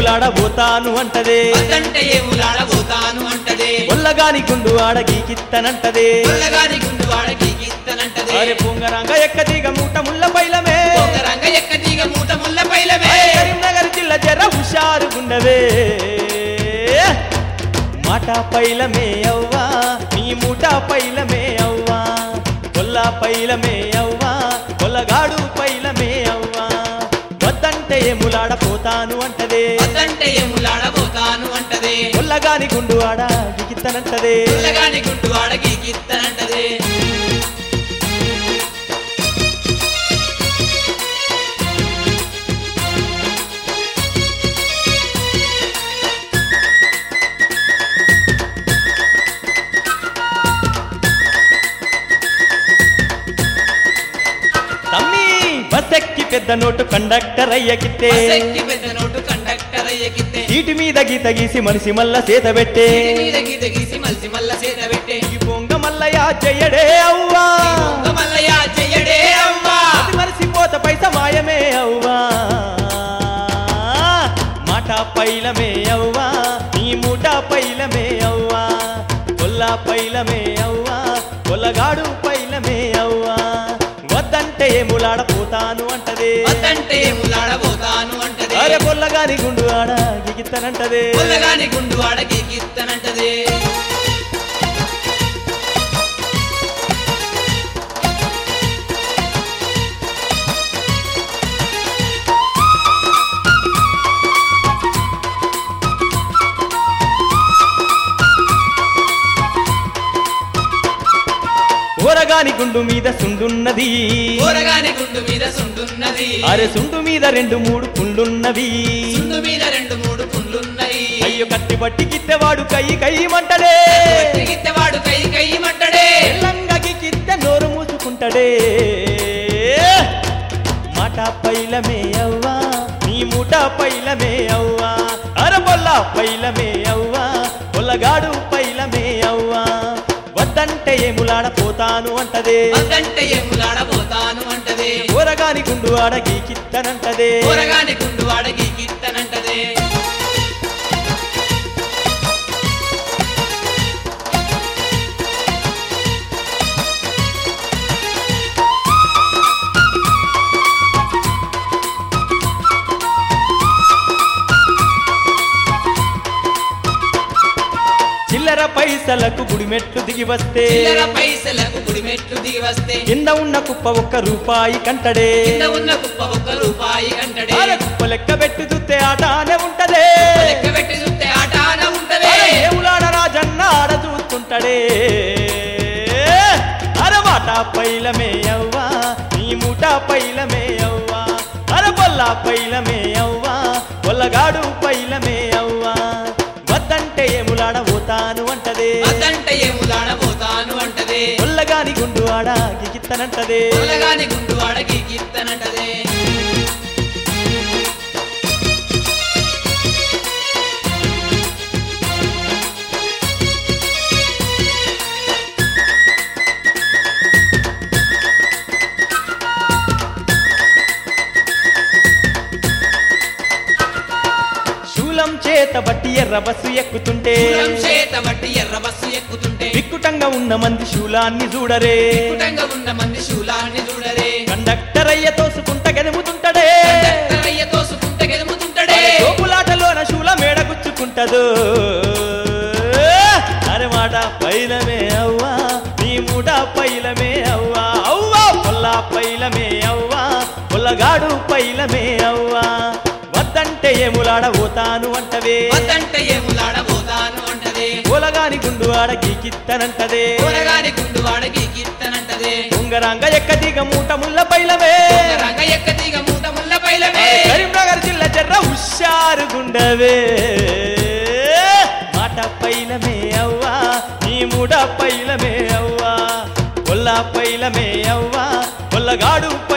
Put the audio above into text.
ఏములాడబోతాను అంటదే వద్దంటే ఏములాడబోతాను అంటదే ఒల్లగాని గుండు ఆడ గీకిత్తనంటదే పుల్లగాని గుండు వాడకి గీత్తనంటదే అరే పొంగరంగ ఎక్కదిగ మూట ముళ్ళ పైలమే రంగ ఎక్క తీగ మూట ముల్ల పైలమే అరే కరీంనగర్ జిల్లా జర హుషారు గుండవే మాట పైలమే అవ్వా నీ మూట పైలమే అవ్వా కొల్ల పైలమే అవ్వా కొల్లగాడు పైలమే అవ్వా వద్దంటే ఏములాడపోతాను అంటదే వద్దంటే ఏములాడబోతాను అంటదే కొల్లగాని గుండు ఆడ గిగిత్తనంటదే పుల్లగాని గుండు వాడకి గీత్తనంటదే తమ్మి బస్సెక్కి పెద్ద నోటు కండక్టర్ అయ్యకిత్తే బస్సెక్కి పెద్ద నోటు కండక్టర్ అయ్యకిత్తే సీటు మీద గీత గీసి మనిషి మల్ల సేత పెట్టే ఇంటి మీద గీత గీసి మలిసి మల్ల చేత పెట్టే ఈ పొంగ మల్లయ్య చెయ్యడే అవ్వా దొంగ మల్లయ్య చెయ్యడే అమ్మా అది మరిసిపోత పైస మాయమే అవ్వా మాట పైలమే అవ్వా నీ మూట పైలమే అవ్వా కొల్ల పైలమే అవ్వా కొల్లగాడు పైలమే అవ్వా వద్దంటే ఏములాడపోతాను అంటదే వద్దంటే ఏములాడబోతాను అంటదే అరే పొల్లగాని గుండు ఆడ గిగిత్తనంటదే పుల్లగాని గుండు వాడకి గీత్తనంటదే ఊరగాని గుండు మీద సుండున్నది కూరగాని గుండు మీద సుంటున్నది అరే సుండు మీద రెండు మూడు పుండ్లున్నవి సుండు మీద రెండు మూడు పుండ్లున్నాయి అయ్యో కత్తి బట్టి గిత్తెవాడు కై కై మంటడే వాడు కై కై మంటడే తెల్లంగకి గిత్తె నోరు మూసుకుంటడే మాట పైలమే అవ్వా నీ మూట పైలమే అవ్వా అరబొల్ల పైలమే అవ్వా పొల్లగాడు పైలమే అవ్వా వద్దంటే ఏములాడపోతాను అంటదే వద్దంటే ఏములాడబోతాను అంటదే ఊరగాని గుండు ఆడ గీకిత్తనంటదే కూరగాని గుండు వాడకి గీత్తనంటదే చిల్లర పైసలకు గుడిమెట్లు దిగి వస్తే చిల్లర పైసలకు గుడి మెట్లు దిగి వస్తే కింద ఉన్న కుప్ప ఒక్క రూపాయి కంటడే కింద ఉన్న కుప్ప ఒక్క రూపాయి అంటడే అరే కుప్ప లెక్క పెట్టి చూస్తే ఆటానే ఉంటదే లెక్క పెట్టి చూస్తే ఆటాన ఉంటదే అరే ఏవులాడ రాజన్న ఆడ చూస్తుంటడే అరే మాట పైలమే అవ్వా నీ మూట పైలమే అవ్వా అరే బొల్ల పైలమే అవ్వా బొల్లగాడు పైలమే అవ్వా వద్దంటే ఏములాడబోతాను అంటదే వద్దంటే ఏములాడబోతాను అంటదే బొల్లగాని గుండు ఆడ గిగిత్తనంటదే కూరగాని గుండు వాడకి గీత్తనంటదే శూలం చేత బట్టి ఎర్ర బస్సు ఎక్కుతుంటే శూలం చేత బట్టి ఎర్ర బస్సు ఎక్కుతుంటే విక్కుటంగా ఉన్న మంది శూలాన్ని చూడరే కుటంగా ఉన్న మంది శూలాన్ని చూడరే కండక్టర్ అయ్య తోసుకుంట గెలుముతుంటడే కండక్టరయ్య తోసుకుంటే గెలుముతుంటడే తోపులాటలోన శూల మేడగుచ్చుకుంటదు అరే మాట పైలమే అవ్వా నీ మూట పైలమే అవ్వా అవ్వా పొల్ల పైలమే అవ్వా పొల్లగాడు పైలమే అవ్వా వద్దంటే ఏములాడబోతాను అంటవే వద్దంటే ఏములాడబోతాను అంటదే పొలగాని గుండు ఆడ గీకిత్తనంటదే కూరగాని గుండు వాడకి గీత్తనంటదే ఉంగరంగ ఎక్కదిగ మూట ముళ్ళ పైలమే రంగ ఎక్క తీగ మూట ముల్ల పైలమే కరీంనగర్ జిల్లా జర్ర హుషారు గుండవే మాట పైలమే అవ్వా నీ మూడ పైలమే అవ్వా కొల్ల పైలమే అవ్వా కొల్లగాడు